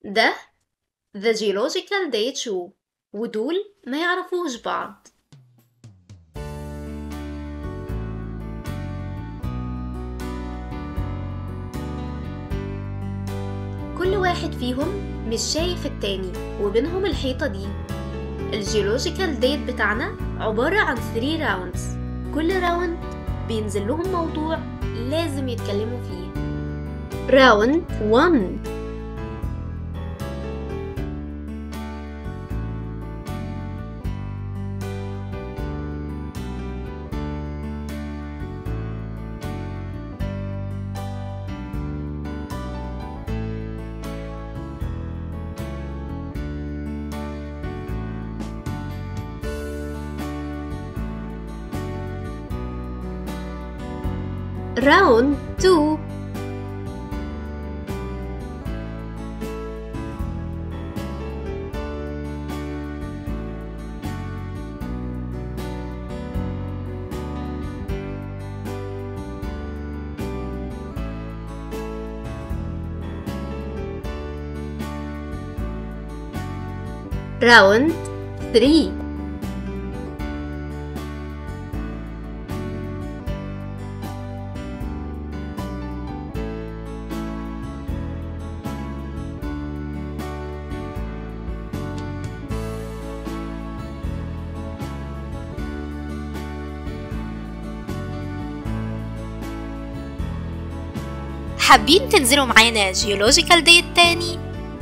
ده The Geological Date Show ودول ما يعرفوش بعض كل واحد فيهم مش شايف التاني وبينهم الحيطة دي الجيولوجيكال ديت بتاعنا عبارة عن 3 راوندز كل راوند بينزل لهم موضوع لازم يتكلموا فيه راوند 1 Round 2 Round 3 حابين تنزلوا معانا جيولوجيكال دي التاني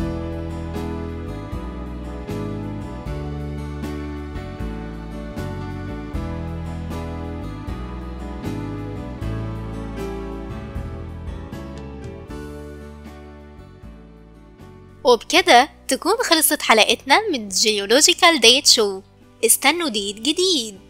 وبكده تكون خلصت حلقتنا من جيولوجيكال ديت شو استنوا ديت جديد